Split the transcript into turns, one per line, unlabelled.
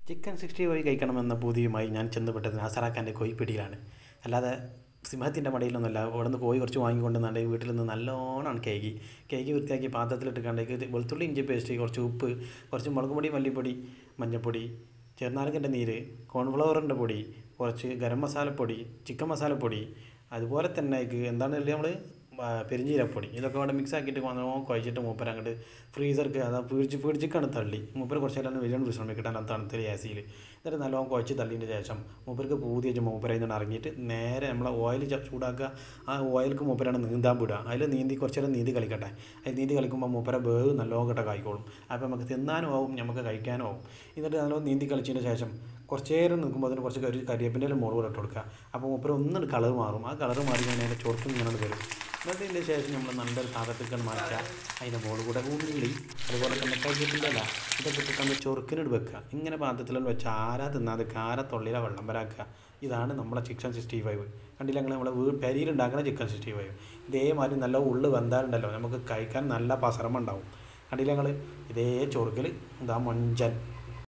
chicken sixty five കഴിക്കണമെന്ന പൂതിയുമായി ഞാൻ ചെന്നപ്പെട്ടത് നാസറാക്കാൻ്റെ കോഴിപ്പിടിയിലാണ് അല്ലാതെ സിംഹത്തിൻ്റെ മടിയിലൊന്നുമല്ല അവിടെ നിന്ന് കോഴി കുറച്ച് വാങ്ങിക്കൊണ്ട് വന്നാണ്ട് വീട്ടിൽ നിന്ന് നല്ലോണമാണ് കേക്ക് കേക്ക് വൃത്തിയാക്കി പാത്രത്തിലിട്ട് കണ്ടേക്ക് ഇത് വെളുത്തുള്ളി ഇഞ്ചി പേസ്റ്റ് കുറച്ച് ഉപ്പ് കുറച്ച് മുളക് പൊടി മല്ലിപ്പൊടി മഞ്ഞൾപ്പൊടി ചെറുനാരകൻ്റെ നീര് കോൺഫ്ലവറിൻ്റെ പൊടി കുറച്ച് ഗരം മസാലപ്പൊടി ചിക്കൻ മസാലപ്പൊടി അതുപോലെ തന്നെ അതിക്ക് എന്താണ് നമ്മൾ പെരിഞ്ചീരപ്പൊടി ഇതൊക്കെ അവിടെ മിക്സ് ആക്കിയിട്ട് നല്ലോണം കുഴച്ചിട്ട് മൂപ്പർ അങ്ങോട്ട് ഫ്രീസർക്ക് അതാ പിടിച്ച് പിടിച്ചിക്കാണ് തള്ളി മൂപ്പർ കുറച്ച് നേരം വലിയ വിശ്രമിക്കട്ടെ തണുത്തൊരു ഏസിയിൽ എന്നിട്ട് നല്ലോണം കുഴച്ച് തള്ളിയതിൻ്റെ ശേഷം മൂപ്പർക്ക് പൂതി വെച്ച് മൂപ്പരയിൽ നിന്ന് ഇറങ്ങിയിട്ട് നേരെ നമ്മളെ ഓയിൽ ചൂടാക്കുക ആ ഓയിൽക്ക് മൂപ്പരാണ് നീന്താൻ വിടുക അതിൽ നീന്തി കുറച്ച് നേരം നീന്തി കളിക്കട്ടെ അതിൽ നീന്തി കളിക്കുമ്പോൾ മൂപ്പര വേവ് നല്ലോണം കിട്ട കായിക്കോളും അപ്പോൾ നമുക്ക് തിന്നാനും ആവും നമുക്ക് കഴിക്കാനും ആവും എന്നിട്ട് നല്ലോണം നീന്തി കളിച്ചതിന് ശേഷം കുറച്ച് നേരം നിൽക്കുമ്പോൾ അതിന് കുറച്ച് കരി കരിയേപ്പിൻ്റെ മുളക് ഇട്ട് കൊടുക്കുക അപ്പോൾ മൂപ്പര് ഒന്നും കളർ മാറും ആ കളർ മാറി കഴിഞ്ഞാൽ ചൊറുക്കും ഇങ്ങനെ വരും എന്നിട്ട് ഇതിൻ്റെ ശേഷം നമ്മൾ നല്ലൊരു പാത്രത്തിലേക്ക് മാറ്റുക അതിൻ്റെ മുകളിൽ കൂടെ ഉള്ളി അതുപോലെ തന്നെ കരിയേപ്പിൻ്റെ ഇല ഇതൊക്കെ ഇട്ടിട്ട് നമ്മൾ ചൊറുക്കിനിട്ട് വെക്കുക ഇങ്ങനെ പാത്രത്തിലെല്ലാം വെച്ച് ആരാ തിന്നാതെ ആരാ തൊള്ളിയിലെ വെള്ളം വരാക്കുക ഇതാണ് നമ്മളെ ചിക്കൻ സിക്സ്റ്റി ഫൈവ് കണ്ടില്ല ഞങ്ങൾ നമ്മളെ വീ പെരിയിലുണ്ടാക്കുന്ന ചിക്കൻ സിക്സ്റ്റി ഫൈവ് ഇതേമാതിരി നല്ല ഉള്ളു വെന്താറുണ്ടല്ലോ നമുക്ക് കഴിക്കാൻ നല്ല പസരമുണ്ടാവും കണ്ടില്ല ഞങ്ങൾ ഇതേ ചൊറുക്കിൽ ഇതാ മൊഞ്ചൻ